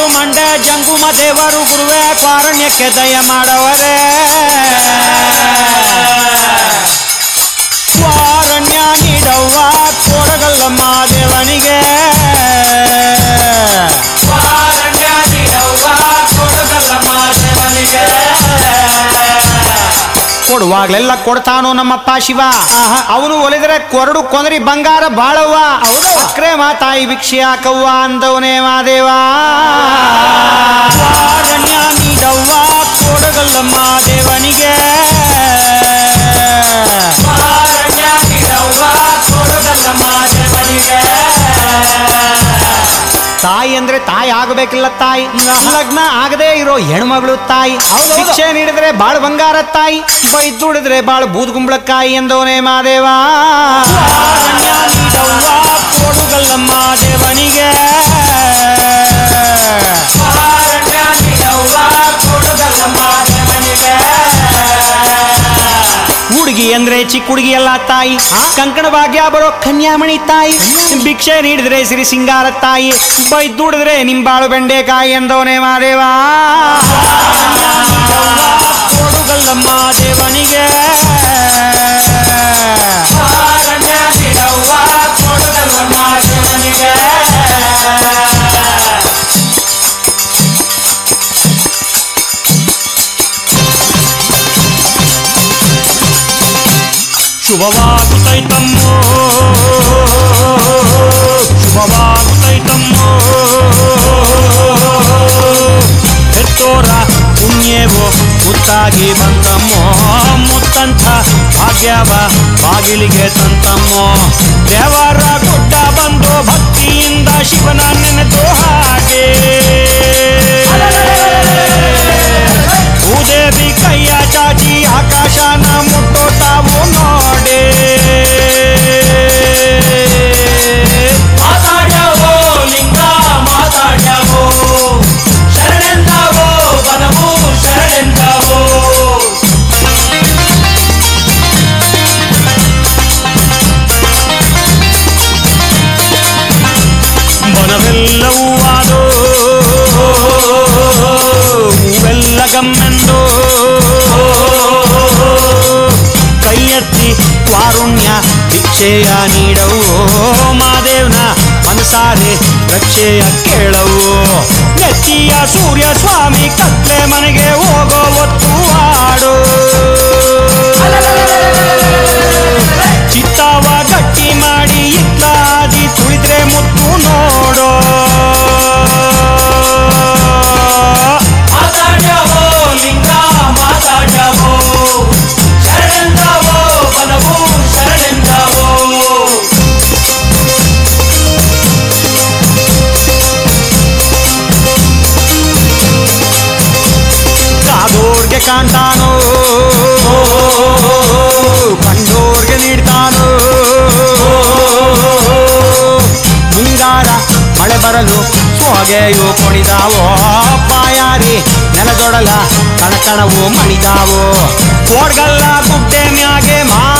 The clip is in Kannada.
ಕಾಡು ಮಂಡೆ ಜಂಗುಮ ದೇವರು ಗುರುವೆ ಕಾರಣ್ಯಕ್ಕೆ ದಯ ಮಾಡವರೇ ಕಾರಣ್ಯ ನೀಡವ್ವ ಕೋಡಗಲ್ಲಮ್ಮ ದೇವನಿಗೆ ಕಾರಣ್ಯ ನೀಡವ್ವ ಕೊಡಗಲ್ಲಮ್ಮ ದೇವನಿಗೆ ಕೊಡುವಾಗ್ಲೆಲ್ಲ ಕೊಡ್ತಾನೋ ನಮ್ಮಪ್ಪ ಶಿವ ಅವನು ಒಲಿದ್ರೆ ಕೊರಡು ಕೊಂದರಿ ಬಂಗಾರ ಬಾಳವ್ವ ಅಕ್ರೆ ಮಾತಾಯಿ ಭಿಕ್ಷೆ ಹಾಕವ್ವ ಅಂದವನೇ ಮಾದೇವ ಕಾರಣ್ಯ ನೀಡವ್ವ ಕೊಡಗಲ್ಲಮ್ಮ ದೇವನಿಗೆ ಕಾರಣ್ಯ ನೀಡವ್ವ ಕೊಡಗಲ್ಲಮ್ಮ ದೇವನಿಗೆ ತಾಯಿ ಅಂದ್ರೆ ತಾಯಿ ಆಗಬೇಕಿಲ್ಲ ತಾಯಿ ಲಗ್ನ ಆಗದೆ ಇರೋ ಹೆಣ್ಮಗಳು ತಾಯಿ ಶಿಕ್ಷೆ ನೀಡಿದ್ರೆ ಬಾಳ್ ಬಂಗಾರ ತಾಯಿ ಬೈದುಡಿದ್ರೆ ಬಾಳ್ ಬೂದ್ಗುಂಬಳಕಾಯಿ ಎಂದವನೇ ಮಾದೇವ ಕಾರಣ್ಯ ನೀಡವ್ವ ಕೊಡುಗಲ್ಲಮ್ಮ ದೇವನಿಗೆ ಕಾರಣ್ಯ ನೀಡವ್ವ ಕೊಡಗಲ್ಲಮ್ಮ ದೇವನಿಗೆ ಹುಡುಗಿ ಅಂದ್ರೆ ಚಿಕ್ಕ ಹುಡುಗಿ ಎಲ್ಲ ತಾಯಿ ಕಂಕಣ ಭಾಗ್ಯ ಬರೋ ಕನ್ಯಾಮಣಿ ತಾಯಿ ಭಿಕ್ಷೆ ನೀಡಿದ್ರೆ ಸಿರಿ ಸಿಂಗಾರ ತಾಯಿ ಬೈದುಡಿದ್ರೆ ನಿಂಬಾಳು ಬೆಂಡೆಕಾಯಿ ಎಂದವನೇ ಮಾದೇವ ಕೊಡುಗಲ್ಲಮ್ಮ ದೇವನಿಗೆ ಕಾರಣ್ಯ ನೀಡವ್ವ ಕೊಡಗಲ್ಲಮ್ಮ ದೇವನಿಗೆ ಶುಭವಾಗುತ್ತೈತಮ್ಮೋ ಶುಭವಾಗುತ್ತೈತಮ್ಮೋ ಹೆತ್ತೋರ ಪುಣ್ಯವೋ ಮುತ್ತಾಗಿ ಬಂತಮ್ಮೋ ಮುತ್ತಂಥ ಭಾಗ್ಯವ ಬಾಗಿಲಿಗೆ ತಂತಮ್ಮೋ ದೇವರ ಗುಡ್ಡ ಬಂದು ಭಕ್ತಿಯಿಂದ ಶಿವನ ನೆನೆದು ಹಾಗೆ ಭೂದೇವಿ ಕೈಯ ಚಾಚಿ ಆಕಾಶನ ಮುಟ್ಟೋ ತಾವು ನೋಡೆ ಮಾತಾಡ್ಯಾವೋ ಲಿಂಗ ಮಾತಾಡ್ಯಾವೋ ಶರಣೆಂದಾವೋ ಬನವು ಶರಣೆಂದಾವೋ ಮನವೆಲ್ಲವೂ ಆದೋ ಹೂವೆಲ್ಲ ಗಮ್ಮೆಂದೋ ಕೈ ಎತ್ತಿ ಕಾರುಣ್ಯ ಭಿಕ್ಷೆಯ ನೀಡವು ಮಾದೇವ್ನ ಮನಸಾರೆ ರಕ್ಷೆಯ ಕೇಳವು ನೆತ್ತಿಯ ಸೂರ್ಯ ಸ್ವಾಮಿ ಕತ್ಲೆ ಮನೆಗೆ ಹೋಗೋ ಒತ್ತು ಆಡೋ ಚಿತ್ತಾವ ಗಟ್ಟಿ ಮಾಡಿ ಇತ್ಲಾದಿ ತುಳಿದ್ರೆ ಮುತ್ತು ನೋಡೋ ಮಾತಾಡ್ಯಾವೋ ಲಿಂಗ ಮಾತಾಡ್ಯಾವೋ ಶರಣೆಂದಾವೋ ಬನವು ಶರಣೆಂದಾವೋ ಕಾದೋರ್ಗೆ ಕಾಣ್ತಾನೋ ಕಂಡೋರ್ಗೆ ನೀಡ್ತಾನೋ ಮುಂಗಾರ ಮಳೆ ಬರಲು ಸೋಗೆಯು ಕೊಡಿದಾವೋ ಬಾಯಾರಿ ನೆಲದೊಡಲ ಕಣಕಣವು ಮಣಿದಾವೋ ಕೋಡ್ಗಲ್ಲ ಗುಡ್ಡೆ ಮ್ಯಾಗೆ ಮಾ